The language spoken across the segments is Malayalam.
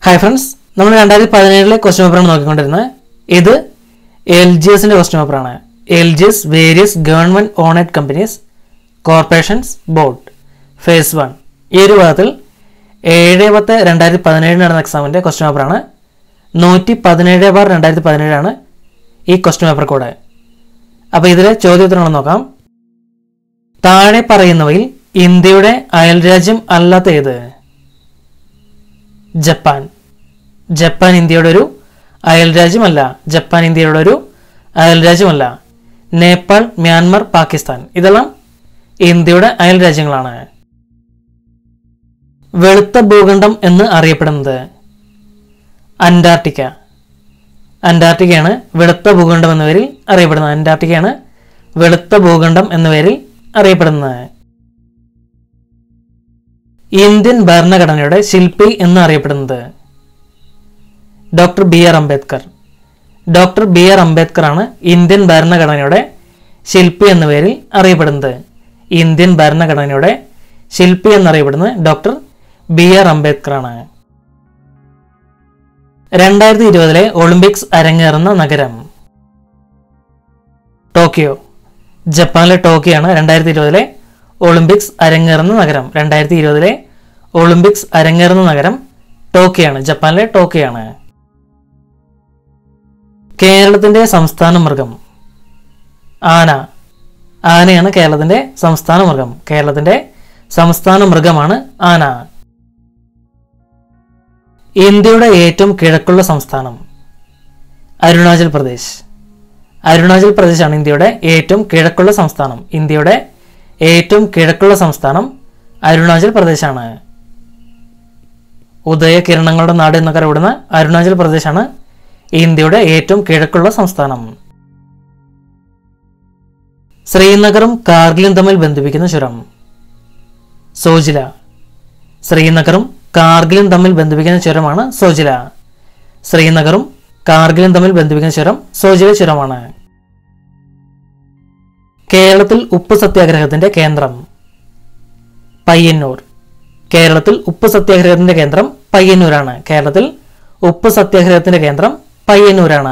ഹായ് ഫ്രണ്ട്സ് നമ്മൾ രണ്ടായിരത്തി പതിനേഴിലെ ക്വസ്റ്റ്യൻ പേപ്പറാണ് നോക്കിക്കൊണ്ടിരുന്നത് ഇത് എൽ ജി എസിൻ്റെ ക്വസ്റ്റ്യൻ പേപ്പറാണ് L G S various government owned companies corporations board phase one ഈ ഒരു ഭാഗത്തിൽ ഏഴ് പത്ത് രണ്ടായിരത്തി പതിനേഴിന് നടന്ന എക്സാമിൻ്റെ ക്വസ്റ്റ്യൻ പേപ്പറാണ് നൂറ്റി പതിനേഴ് ബാർ രണ്ടായിരത്തി പതിനേഴാണ് ഈ ക്വസ്റ്റ്യൻ പേപ്പർ കോഡ് അപ്പോൾ ഇതിലെ ചോദ്യോത്തരങ്ങൾ നോക്കാം താഴെ പറയുന്നവയിൽ ഇന്ത്യയുടെ അയൽരാജ്യം അല്ലാത്ത ഏത് ജപ്പാൻ ജപ്പാൻ ഇന്ത്യയുടെ ഒരു അയൽരാജ്യമല്ല ജപ്പാൻ ഇന്ത്യയുടെ ഒരു അയൽരാജ്യമല്ല നേപ്പാൾ മ്യാൻമർ പാകിസ്ഥാൻ ഇതെല്ലാം ഇന്ത്യയുടെ അയൽരാജ്യങ്ങളാണ് വെളുത്ത ഭൂഖണ്ഡം എന്ന് അറിയപ്പെടുന്നത് അന്റാർട്ടിക്ക അന്റാർട്ടിക്കയാണ് വെളുത്ത ഭൂഖണ്ഡം എന്ന പേരിൽ അറിയപ്പെടുന്നത് അന്റാർട്ടിക്കയാണ് വെളുത്ത ഭൂഖണ്ഡം എന്ന പേരിൽ അറിയപ്പെടുന്നത് ഇന്ത്യൻ ഭരണഘടനയുടെ ശില്പി എന്ന് അറിയപ്പെടുന്നത് doctor B R Ambedkar doctor B R Ambedkar ആണ് ഇന്ത്യൻ ഭരണഘടനയുടെ ശില്പി എന്ന പേരിൽ അറിയപ്പെടുന്നത് ഇന്ത്യൻ ഭരണഘടനയുടെ ശില്പി എന്നറിയപ്പെടുന്നത് ഡോക്ടർ ബി ആർ അംബേദ്കർ ആണ് രണ്ടായിരത്തി ഇരുപതിലെ ഒളിമ്പിക്സ് അരങ്ങേറുന്ന നഗരം ടോക്കിയോ ജപ്പാനിലെ ടോക്കിയോ ആണ് രണ്ടായിരത്തി ഇരുപതിലെ ഒളിമ്പിക്സ് അരങ്ങേറുന്ന നഗരം രണ്ടായിരത്തി ഇരുപതിലെ ഒളിമ്പിക്സ് അരങ്ങേറുന്ന നഗരം ടോക്കിയോ ആണ് ജപ്പാനിലെ ടോക്കിയോ ആണ് കേരളത്തിന്റെ സംസ്ഥാന മൃഗം ആന ആനയാണ് കേരളത്തിന്റെ സംസ്ഥാന മൃഗം കേരളത്തിന്റെ സംസ്ഥാന മൃഗമാണ് ആന ഇന്ത്യയുടെ ഏറ്റവും കിഴക്കുള്ള സംസ്ഥാനം അരുണാചൽ പ്രദേശ് അരുണാചൽ പ്രദേശാണ് ഇന്ത്യയുടെ ഏറ്റവും കിഴക്കുള്ള സംസ്ഥാനം ഇന്ത്യയുടെ ഏറ്റവും കിഴക്കുള്ള സംസ്ഥാനം അരുണാചൽ പ്രദേശാണ് ഉദയകിരണങ്ങളുടെ നാട് എന്നൊക്കെ അറിയപ്പെടുന്ന അരുണാചൽ പ്രദേശാണ് ഇന്ത്യയുടെ ഏറ്റവും കിഴക്കുള്ള സംസ്ഥാനം ശ്രീനഗറും കാർഗിലും തമ്മിൽ ബന്ധിപ്പിക്കുന്ന ചുരം സോജില ശ്രീനഗറും കാർഗിലും തമ്മിൽ ബന്ധിപ്പിക്കുന്ന ചുരമാണ് സോജില ശ്രീനഗറും കാർഗിലും തമ്മിൽ ബന്ധിപ്പിക്കുന്ന ചുരം സോജില ചുരമാണ് കേരളത്തിൽ ഉപ്പ് സത്യാഗ്രഹത്തിന്റെ കേന്ദ്രം പയ്യന്നൂർ കേരളത്തിൽ ഉപ്പ് സത്യാഗ്രഹത്തിന്റെ കേന്ദ്രം പയ്യന്നൂരാണ് കേരളത്തിൽ ഉപ്പ് സത്യാഗ്രഹത്തിന്റെ കേന്ദ്രം പയ്യന്നൂരാണ്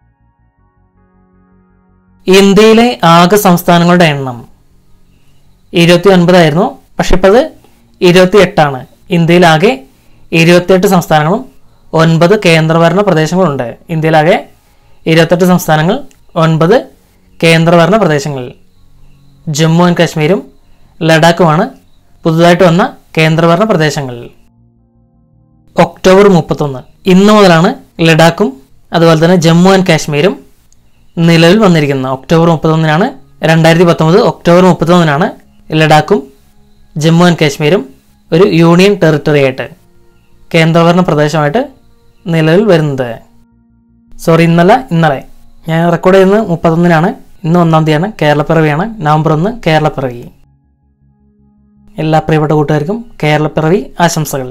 ഇന്ത്യയിലെ ആകെ സംസ്ഥാനങ്ങളുടെ എണ്ണം ഇരുപത്തി ഒൻപതായിരുന്നു പക്ഷെ ഇപ്പോൾ അത് ഇരുപത്തി എട്ടാണ് ഇന്ത്യയിലാകെ ഇരുപത്തിയെട്ട് സംസ്ഥാനങ്ങളും ഒൻപത് കേന്ദ്രഭരണ പ്രദേശങ്ങളുണ്ട് ഇന്ത്യയിലാകെ ഇരുപത്തെട്ട് സംസ്ഥാനങ്ങൾ ഒൻപത് കേന്ദ്രഭരണ പ്രദേശങ്ങൾ ജമ്മു ആൻഡ് കാശ്മീരും ലഡാക്കുമാണ് പുതുതായിട്ട് വന്ന കേന്ദ്രഭരണ പ്രദേശങ്ങൾ ഒക്ടോബർ മുപ്പത്തൊന്ന് ഇന്ന് മുതലാണ് ലഡാക്കും അതുപോലെ തന്നെ ജമ്മു ആൻഡ് കാശ്മീരും നിലവിൽ വന്നിരിക്കുന്നത് ഒക്ടോബർ മുപ്പത്തൊന്നിനാണ് രണ്ടായിരത്തി പത്തൊമ്പത് ഒക്ടോബർ മുപ്പത്തൊന്നിനാണ് ലഡാക്കും ജമ്മു ആൻഡ് കാശ്മീരും ഒരു യൂണിയൻ ടെറിട്ടറി ആയിട്ട് കേന്ദ്രഭരണ പ്രദേശമായിട്ട് നിലവിൽ വരുന്നത് സോറി ഇന്നല്ല ഇന്നലെ ഞാൻ റെക്കോർഡ് ചെയ്യുന്നത് മുപ്പത്തൊന്നിനാണ് ഇന്ന് ഒന്നാം തീയതിയാണ് കേരളപ്പിറവിയാണ് നവംബർ ഒന്ന് കേരളപ്പിറവി എല്ലാ പ്രിയപ്പെട്ട കൂട്ടുകാർക്കും കേരളപ്പിറവി ആശംസകൾ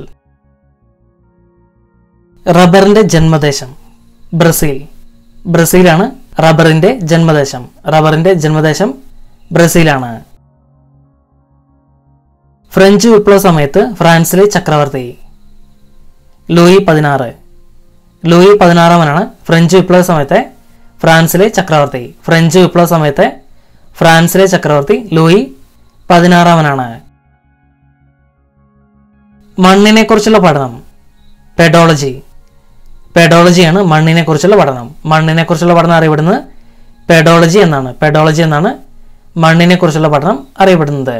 റബ്ബറിന്റെ ജന്മദേശം ബ്രസീൽ ബ്രസീലാണ് റബ്ബറിന്റെ ജന്മദേശം റബ്ബറിന്റെ ജന്മദേശം ബ്രസീലാണ് ഫ്രഞ്ച് വിപ്ലവ സമയത്ത് ഫ്രാൻസിലെ ചക്രവർത്തി ലൂയി പതിനാറ് ലൂയി പതിനാറാമനാണ് ഫ്രഞ്ച് വിപ്ലവ സമയത്തെ ഫ്രാൻസിലെ ചക്രവർത്തി ഫ്രഞ്ച് വിപ്ലവ സമയത്തെ ഫ്രാൻസിലെ ചക്രവർത്തി ലൂയി പതിനാറാമനാണ് മണ്ണിനെ കുറിച്ചുള്ള പഠനം പെഡോളജി പെഡോളജിയാണ് മണ്ണിനെ കുറിച്ചുള്ള പഠനം മണ്ണിനെ കുറിച്ചുള്ള പഠനം അറിയപ്പെടുന്നത് പെഡോളജി എന്നാണ് പെഡോളജി എന്നാണ് മണ്ണിനെ കുറിച്ചുള്ള പഠനം അറിയപ്പെടുന്നത്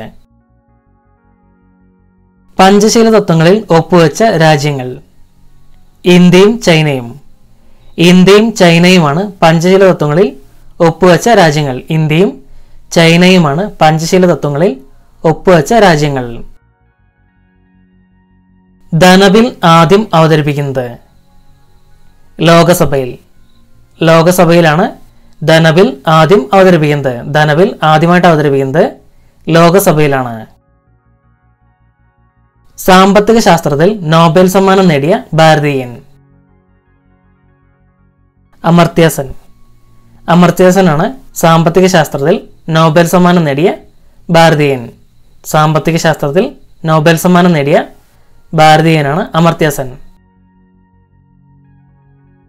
പഞ്ചശീല തത്വങ്ങളിൽ ഒപ്പുവെച്ച രാജ്യങ്ങൾ ഇന്ത്യയും ചൈനയും ഇന്ത്യയും ചൈനയുമാണ് പഞ്ചശീല തത്വങ്ങളിൽ ഒപ്പുവെച്ച രാജ്യങ്ങൾ ഇന്ത്യയും ചൈനയുമാണ് പഞ്ചശീല തത്വങ്ങളിൽ ഒപ്പുവെച്ച രാജ്യങ്ങൾ ധനബിൽ ആദ്യം അവതരിപ്പിക്കുന്നത് ലോകസഭയിൽ ലോകസഭയിലാണ് ധനബിൽ ആദ്യം അവതരിപ്പിക്കുന്നത് ധനബിൽ ആദ്യമായിട്ട് അവതരിപ്പിക്കുന്നത് ലോകസഭയിലാണ് സാമ്പത്തിക ശാസ്ത്രത്തിൽ നോബൽ സമ്മാനം നേടിയ ഭാരതീയൻ അമർത്യാസൻ അമർത്യാസനാണ് സാമ്പത്തിക ശാസ്ത്രത്തിൽ നോബൽ സമ്മാനം നേടിയ ഭാരതീയൻ സാമ്പത്തിക ശാസ്ത്രത്തിൽ നോബൽ സമ്മാനം നേടിയ ഭാരതീയനാണ് അമർത്യാസൻ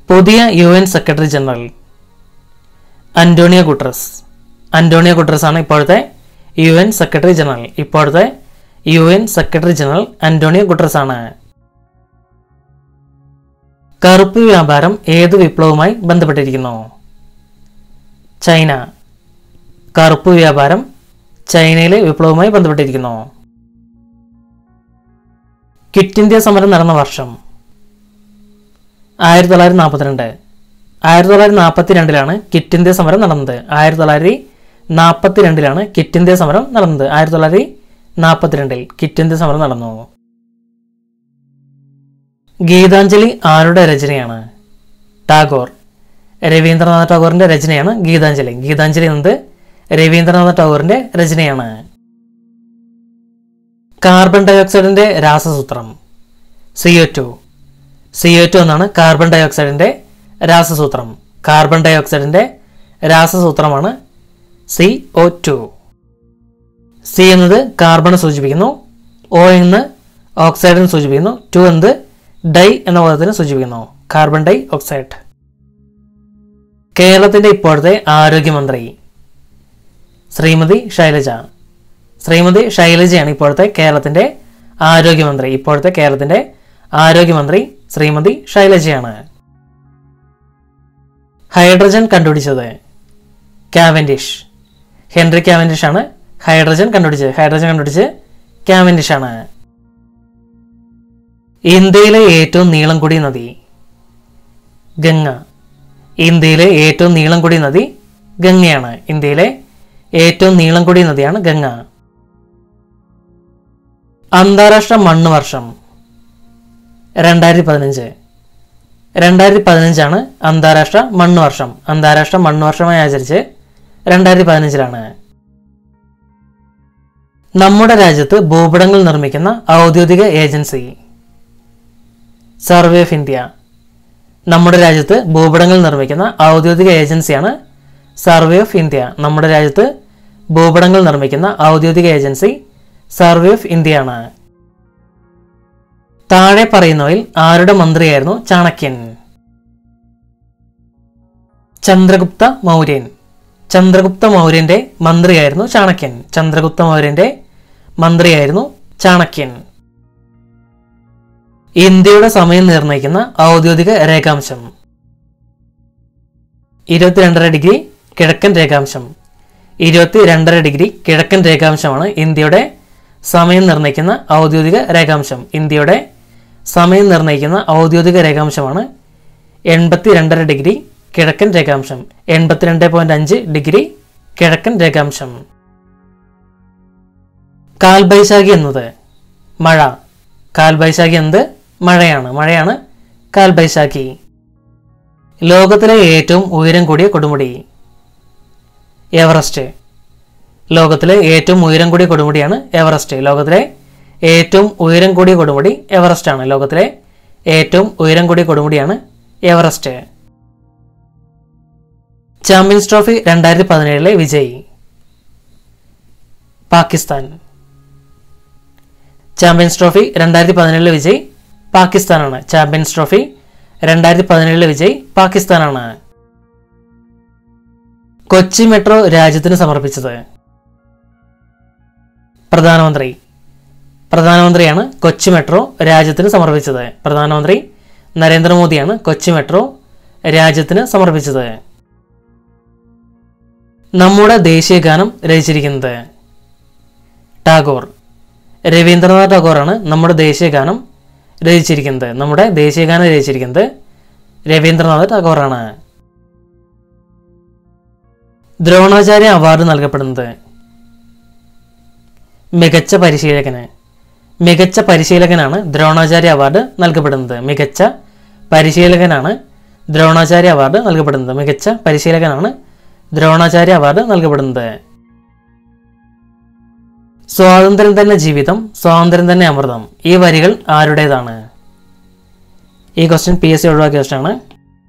പുതിയ U N secretary general Antonio Guterres Antonio Guterres ആണ് ഇപ്പോഴത്തെ യു എൻ സെക്രട്ടറി ജനറൽ ഇപ്പോഴത്തെ U N secretary general Antonio Guterres ആണ് കറുപ്പ് വ്യാപാരം ഏത് വിപ്ലവവുമായി ബന്ധപ്പെട്ടിരിക്കുന്നു ചൈന കറുപ്പ് വ്യാപാരം ചൈനയിലെ വിപ്ലവവുമായി ബന്ധപ്പെട്ടിരിക്കുന്നു ക്വിറ്റ് ഇന്ത്യ സമരം നടന്ന വർഷം ആയിരത്തി തൊള്ളായിരത്തി നാൽപ്പത്തിരണ്ട് ആയിരത്തി തൊള്ളായിരത്തി നാൽപ്പത്തി രണ്ടിലാണ് ക്വിറ്റ് ഇന്ത്യ സമരം നടന്നത് ആയിരത്തി തൊള്ളായിരത്തി നാൽപ്പത്തി രണ്ടിലാണ് ക്വിറ്റ് ഇന്ത്യ സമരം നടന്നത് ആയിരത്തി തൊള്ളായിരത്തി നാൽപ്പത്തിരണ്ടിൽ ക്വിറ്റ് ഇന്ത്യ സമരം നടന്നു ഗീതാഞ്ജലി ആരുടെ രചനയാണ് ടാഗോർ രവീന്ദ്രനാഥ് ടാഗോറിന്റെ രചനയാണ് ഗീതാഞ്ജലി ഗീതാഞ്ജലി എന്നത് രവീന്ദ്രനാഥ് ടാഗോറിന്റെ രചനയാണ് കാർബൺ ഡയോക്സൈഡിന്റെ രാസസൂത്രം സിഒ ടു സിഒ ടു എന്നാണ് കാർബൺ ഡയോക്സൈഡിന്റെ രാസസൂത്രം കാർബൺ ഡയോക്സൈഡിന്റെ രാസസൂത്രമാണ് സി ഒ ടു സി എന്നത് കാർബൺ സൂചിപ്പിക്കുന്നു ഒ എന്ന് ഓക്സൈഡിനെ സൂചിപ്പിക്കുന്നു ടു എന്നത് ഡൈ എന്ന പദത്തിനെ സൂചിപ്പിക്കുന്നു കാർബൺ ഡൈ ഓക്സൈഡ് കേരളത്തിന്റെ ഇപ്പോഴത്തെ ആരോഗ്യമന്ത്രി ശ്രീമതി ശൈലജ ശ്രീമതി ശൈലജയാണ് ഇപ്പോഴത്തെ കേരളത്തിന്റെ ആരോഗ്യമന്ത്രി ഇപ്പോഴത്തെ കേരളത്തിന്റെ ആരോഗ്യമന്ത്രി ശ്രീമതി ശൈലജയാണ് ഹൈഡ്രജൻ കണ്ടുപിടിച്ചത് കാവൻഡിഷ് ഹെൻറി കാവൻഡിഷ് ആണ് ഹൈഡ്രജൻ കണ്ടുപിടിച്ചത് ഹൈഡ്രജൻ കണ്ടുപിടിച്ച് കാവൻഡിഷ് ആണ് ഇന്ത്യയിലെ ഏറ്റവും നീളം കൂടിയ നദി ഗംഗ ഇന്ത്യയിലെ ഏറ്റവും നീളം കൂടിയ നദി ഗംഗയാണ് ഇന്ത്യയിലെ ഏറ്റവും നീളം കൂടിയ നദിയാണ് ഗംഗ അന്താരാഷ്ട്ര മണ്ണ് വർഷം രണ്ടായിരത്തി പതിനഞ്ച് രണ്ടായിരത്തി പതിനഞ്ചാണ് അന്താരാഷ്ട്ര മണ്ണ് വർഷം അന്താരാഷ്ട്ര മണ്ണ് വർഷമായി ആചരിച്ച് രണ്ടായിരത്തി പതിനഞ്ചിലാണ് നമ്മുടെ രാജ്യത്ത് ഭൂപടങ്ങൾ നിർമ്മിക്കുന്ന ഔദ്യോഗിക ഏജൻസി സർവേ ഓഫ് ഇന്ത്യ നമ്മുടെ രാജ്യത്ത് ഭൂപടങ്ങൾ നിർമ്മിക്കുന്ന ഔദ്യോഗിക ഏജൻസിയാണ് സർവേ ഓഫ് ഇന്ത്യ നമ്മുടെ രാജ്യത്ത് ഭൂപടങ്ങൾ നിർമ്മിക്കുന്ന ഔദ്യോഗിക ഏജൻസി സർവേ ഓഫ് ഇന്ത്യയാണ് താഴെ പറയുന്നവയിൽ ആരുടെ മന്ത്രിയായിരുന്നു ചാണക്യൻ ചന്ദ്രഗുപ്ത മൗര്യൻ ചന്ദ്രഗുപ്ത മൗര്യന്റെ മന്ത്രിയായിരുന്നു ചാണക്യൻ ചന്ദ്രഗുപ്ത മൗര്യന്റെ മന്ത്രിയായിരുന്നു ചാണക്യൻ ഇന്ത്യയുടെ സമയം നിർണ്ണയിക്കുന്ന ഔദ്യോഗിക രേഖാംശം ഇരുപത്തിരണ്ടര ഡിഗ്രി കിഴക്കൻ രേഖാംശം ഇരുപത്തി രണ്ടര ഡിഗ്രി കിഴക്കൻ രേഖാംശമാണ് ഇന്ത്യയുടെ സമയം നിർണ്ണയിക്കുന്ന ഔദ്യോഗിക രേഖാംശം ഇന്ത്യയുടെ സമയം നിർണ്ണയിക്കുന്ന ഔദ്യോഗിക രേഖാംശമാണ് എൺപത്തി രണ്ടര ഡിഗ്രി കിഴക്കൻ രേഖാംശം എൺപത്തിരണ്ട് പോയിന്റ് അഞ്ച് ഡിഗ്രി കിഴക്കൻ രേഖാംശം കാൽബൈശാഖി എന്നത് മഴ കാൽബൈശാഖി എന്നത് മഴയാണ് മഴയാണ് കാൽബൈശാഖി ലോകത്തിലെ ഏറ്റവും ഉയരം കൂടിയ കൊടുമുടി എവറസ്റ്റ് ലോകത്തിലെ ഏറ്റവും ഉയരം കൂടിയ കൊടുമുടിയാണ് എവറസ്റ്റ് ലോകത്തിലെ ഏറ്റവും ഉയരം കൂടിയ കൊടുമുടി എവറസ്റ്റ് ആണ് ലോകത്തിലെ ഏറ്റവും ഉയരം കൂടിയ കൊടുമുടിയാണ് എവറസ്റ്റ് ചാമ്പ്യൻസ് ട്രോഫി രണ്ടായിരത്തി പതിനേഴിലെ വിജയി പാകിസ്ഥാൻ ചാമ്പ്യൻസ് ട്രോഫി രണ്ടായിരത്തി പതിനേഴിലെ വിജയ് പാകിസ്ഥാനാണ് ചാമ്പ്യൻസ് ട്രോഫി രണ്ടായിരത്തി പതിനേഴിലെ വിജയ് പാകിസ്ഥാനാണ് കൊച്ചി മെട്രോ രാജ്യത്തിന് സമർപ്പിച്ചത് പ്രധാനമന്ത്രി പ്രധാനമന്ത്രിയാണ് കൊച്ചി മെട്രോ രാജ്യത്തിന് സമർപ്പിച്ചത് പ്രധാനമന്ത്രി നരേന്ദ്രമോദിയാണ് കൊച്ചി മെട്രോ രാജ്യത്തിന് സമർപ്പിച്ചത് നമ്മുടെ ദേശീയ ഗാനം രചിച്ചിരിക്കുന്നത് ടാഗോർ രവീന്ദ്രനാഥ് ടാഗോറാണ് നമ്മുടെ ദേശീയ ഗാനം രചിച്ചിരിക്കുന്നത് നമ്മുടെ ദേശീയ ഗാനം രചിച്ചിരിക്കുന്നത് രവീന്ദ്രനാഥ് ടാഗോറാണ് ദ്രോണാചാര്യ അവാർഡ് നൽകപ്പെടുന്നത് മികച്ച പരിശീലകന് മികച്ച പരിശീലകനാണ് ദ്രോണാചാര്യ അവാർഡ് നൽകപ്പെടുന്നത് മികച്ച പരിശീലകനാണ് ദ്രോണാചാര്യ അവാർഡ് നൽകപ്പെടുന്നത് മികച്ച പരിശീലകനാണ് ദ്രോണാചാര്യ അവാർഡ് നൽകപ്പെടുന്നത് സ്വാതന്ത്ര്യം തന്നെ ജീവിതം സ്വാതന്ത്ര്യം തന്നെ അമൃതം ഈ വരികൾ ആരുടേതാണ് ഈ ക്വസ്റ്റ്യൻ പി എസ് സി ഒഴിവാക്കിയ ക്വസ്റ്റ്യൻ ആണ്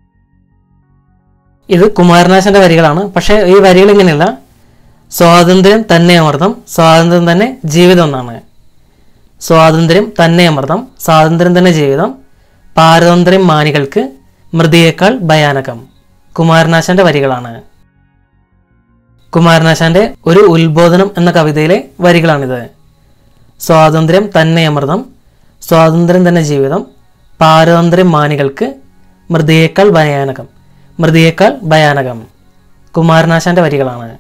ഇത് കുമാരനാശന്റെ വരികളാണ് പക്ഷേ ഈ വരികൾ ഇങ്ങനെയല്ല സ്വാതന്ത്ര്യം തന്നെ അമൃതം സ്വാതന്ത്ര്യം തന്നെ ജീവിതം എന്നാണ് സ്വാതന്ത്ര്യം തന്നെ അമൃതം സ്വാതന്ത്ര്യം തന്നെ ജീവിതം പാരതന്ത്ര്യം മാനികൾക്ക് മൃതിയേക്കാൾ ഭയാനകം കുമാരനാശാന്റെ വരികളാണ് കുമാരനാശാന്റെ ഒരു ഉത്ബോധനം എന്ന കവിതയിലെ വരികളാണിത് സ്വാതന്ത്ര്യം തന്നെ അമൃതം സ്വാതന്ത്ര്യം തന്നെ ജീവിതം പാരതന്ത്ര്യം മാനികൾക്ക് മൃതിയേക്കാൾ ഭയാനകം മൃതിയേക്കാൾ ഭയാനകം കുമാരനാശാന്റെ വരികളാണ്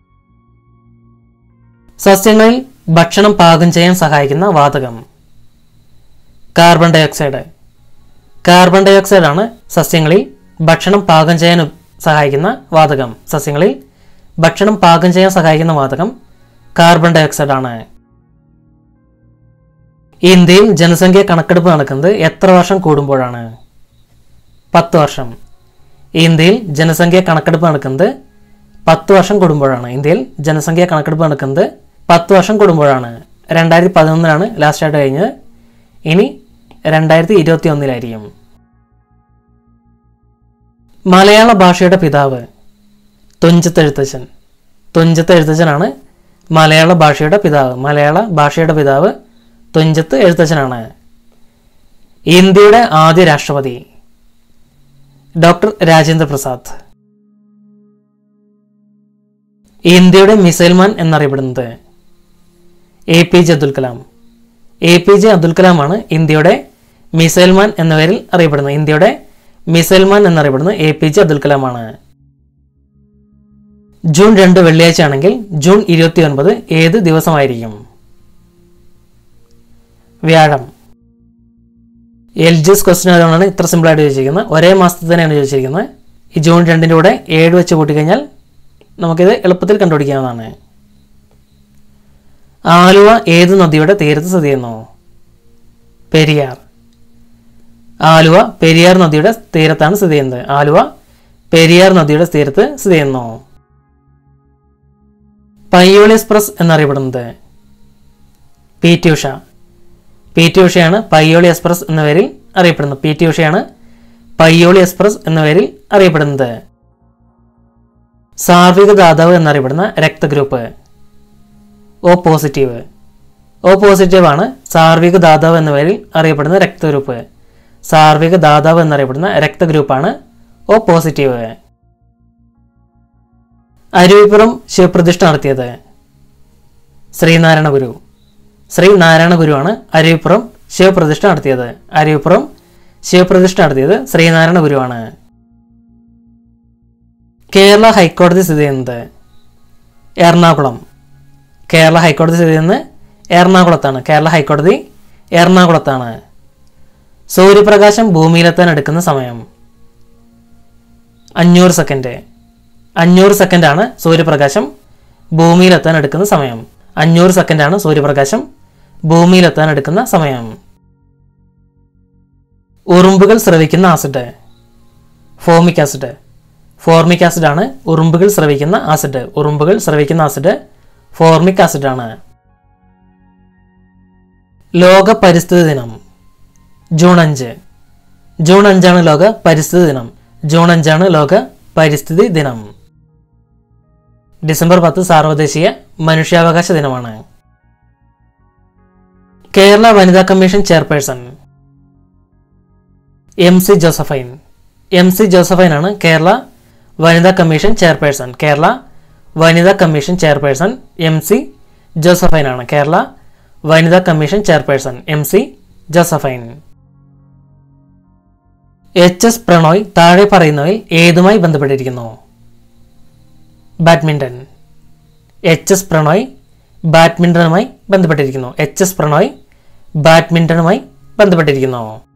സസ്യങ്ങളിൽ ഭക്ഷണം പാകം ചെയ്യാൻ സഹായിക്കുന്ന വാതകം കാർബൺ ഡയോക്സൈഡ് കാർബൺ ഡയോക്സൈഡ് ആണ് സസ്യങ്ങളിൽ ഭക്ഷണം പാകം ചെയ്യാൻ ഉ- സഹായിക്കുന്ന വാതകം സസ്യങ്ങളിൽ ഭക്ഷണം പാകം ചെയ്യാൻ സഹായിക്കുന്ന വാതകം കാർബൺ ഡയോക്സൈഡ് ആണ് ഇന്ത്യയിൽ ജനസംഖ്യ കണക്കെടുപ്പ് നടക്കുന്നത് എത്ര വർഷം കൂടുമ്പോഴാണ് പത്ത് വർഷം ഇന്ത്യയിൽ ജനസംഖ്യ കണക്കെടുപ്പ് നടക്കുന്നത് പത്ത് വർഷം കൂടുമ്പോഴാണ് ഇന്ത്യയിൽ ജനസംഖ്യ കണക്കെടുപ്പ് നടക്കുന്നത് പത്ത് വർഷം കൂടുമ്പോഴാണ് രണ്ടായിരത്തി പതിനൊന്നിലാണ് ലാസ്റ്റ് ആയിട്ട് കഴിഞ്ഞത് ഇനി രണ്ടായിരത്തി ഇരുപത്തി ഒന്നിലായിരിക്കും മലയാള ഭാഷയുടെ പിതാവ് തുഞ്ചത്ത് എഴുത്തച്ഛൻ തുഞ്ചത്ത് എഴുത്തച്ഛനാണ് മലയാള ഭാഷയുടെ പിതാവ് മലയാള ഭാഷയുടെ പിതാവ് തുഞ്ചത്ത് എഴുത്തച്ഛനാണ് ഇന്ത്യയുടെ ആദ്യ രാഷ്ട്രപതി ഡോക്ടർ രാജേന്ദ്ര പ്രസാദ് ഇന്ത്യയുടെ മിസൈൽമാൻ എന്നറിയപ്പെടുന്നത് A P J Abdul Kalam A P J Abdul കലാമാണ് ഇന്ത്യയുടെ മിസൈൽമാൻ എന്ന പേരിൽ അറിയപ്പെടുന്നത് ഇന്ത്യയുടെ മിസൈൽമാൻ എന്നറിയപ്പെടുന്നത് എ പി ജെ അബ്ദുൽ കലാമാണ് ജൂൺ രണ്ട് വെള്ളിയാഴ്ച ആണെങ്കിൽ ജൂൺ ഇരുപത്തി ഒൻപത് ഏത് ദിവസമായിരിക്കും വ്യാഴം എൽ ജി എസ് ക്വസ്റ്റ്യൻ ആയതുകൊണ്ടാണ് ഇത്ര സിമ്പിളായിട്ട് ചോദിച്ചിരിക്കുന്നത് ഒരേ മാസത്തിൽ തന്നെയാണ് ചോദിച്ചിരിക്കുന്നത് ഈ ജൂൺ രണ്ടിൻ്റെ കൂടെ ഏഴ് വെച്ച് കൂട്ടിക്കഴിഞ്ഞാൽ നമുക്കിത് എളുപ്പത്തിൽ കണ്ടുപിടിക്കാവുന്നതാണ് ആലുവ ഏത് നദിയുടെ തീരത്ത് സ്ഥിതി ചെയ്യുന്നു പെരിയാർ ആലുവ പെരിയാർ നദിയുടെ തീരത്താണ് സ്ഥിതി ചെയ്യുന്നത് ആലുവ പെരിയാർ നദിയുടെ തീരത്ത് സ്ഥിതി ചെയ്യുന്നു പയ്യോളി എക്സ്പ്രസ് എന്നറിയപ്പെടുന്നത് P T Usha P T ഉഷയാണ് പയ്യോളി എക്സ്പ്രസ് എന്ന പേരിൽ അറിയപ്പെടുന്നത് പി ടി ഉഷയാണ് പയ്യോളി എക്സ്പ്രസ് എന്ന പേരിൽ അറിയപ്പെടുന്നത് സാർവിക ദാതാവ് എന്നറിയപ്പെടുന്ന രക്തഗ്രൂപ്പ് ഓ പോസിറ്റീവ് ഓ പോസിറ്റീവ് ആണ് സാർവിക ദാതാവ് എന്ന പേരിൽ അറിയപ്പെടുന്ന രക്തഗ്രൂപ്പ് സാർവിക ദാതാവ് എന്നറിയപ്പെടുന്ന രക്തഗ്രൂപ്പാണ് ഓ പോസിറ്റീവ് അരുവിപ്പുറം ശിവപ്രതിഷ്ഠ നടത്തിയത് ശ്രീനാരായണ ഗുരു ശ്രീനാരായണ ഗുരുവാണ് അരുവിപ്പുറം ശിവപ്രതിഷ്ഠ നടത്തിയത് അരുവിപ്പുറം ശിവപ്രതിഷ്ഠ നടത്തിയത് ശ്രീനാരായണ ഗുരുവാണ് കേരള ഹൈക്കോടതി സ്ഥിതി ചെയ്യുന്നത് എറണാകുളം കേരള ഹൈക്കോടതി സ്ഥിതി ചെയ്യുന്നത് എറണാകുളത്താണ് കേരള ഹൈക്കോടതി എറണാകുളത്താണ് സൂര്യപ്രകാശം ഭൂമിയിലെത്താൻ എടുക്കുന്ന സമയം അഞ്ഞൂറ് സെക്കൻഡ് അഞ്ഞൂറ് സെക്കൻഡാണ് സൂര്യപ്രകാശം ഭൂമിയിലെത്താൻ എടുക്കുന്ന സമയം അഞ്ഞൂറ് സെക്കൻഡാണ് സൂര്യപ്രകാശം ഭൂമിയിലെത്താൻ എടുക്കുന്ന സമയം ഉറുമ്പുകൾ സ്രവിക്കുന്ന acid formic acid formic acid ആണ് ഉറുമ്പുകൾ സ്രവിക്കുന്ന ആസിഡ് ഉറുമ്പുകൾ സ്രവിക്കുന്ന ആസിഡ് ഫോർമിക് ആസിഡ് ആണ് ലോക പരിസ്ഥിതി ദിനം ജൂൺ അഞ്ച് ജൂൺ അഞ്ചാണ് ലോക പരിസ്ഥിതി ദിനം ജൂൺ അഞ്ചാണ് ലോക പരിസ്ഥിതി ദിനം ഡിസംബർ പത്ത് സാർവദേശീയ മനുഷ്യാവകാശ ദിനമാണ് കേരള വനിതാ commission chairperson M C Josephine M C ജോസഫൈനാണ് കേരള വനിതാ കമ്മീഷൻ ചെയർപേഴ്സൺ കേരള വനിതാ കമ്മീഷൻ ചെയർപേഴ്സൺ എം സി ജോസഫൈനാണ് കേരള വനിതാ commission chairperson M C Josephine H S Prannoy താഴെ പറയുന്നവയിൽ ഏതുമായി ബന്ധപ്പെട്ടിരിക്കുന്നു ബാഡ്മിൻ്റൺ എച്ച് എസ് പ്രണോയ് ബാഡ്മിൻ്റണുമായി ബന്ധപ്പെട്ടിരിക്കുന്നു എച്ച് എസ് പ്രണോയ് ബാഡ്മിൻ്റണുമായി ബന്ധപ്പെട്ടിരിക്കുന്നു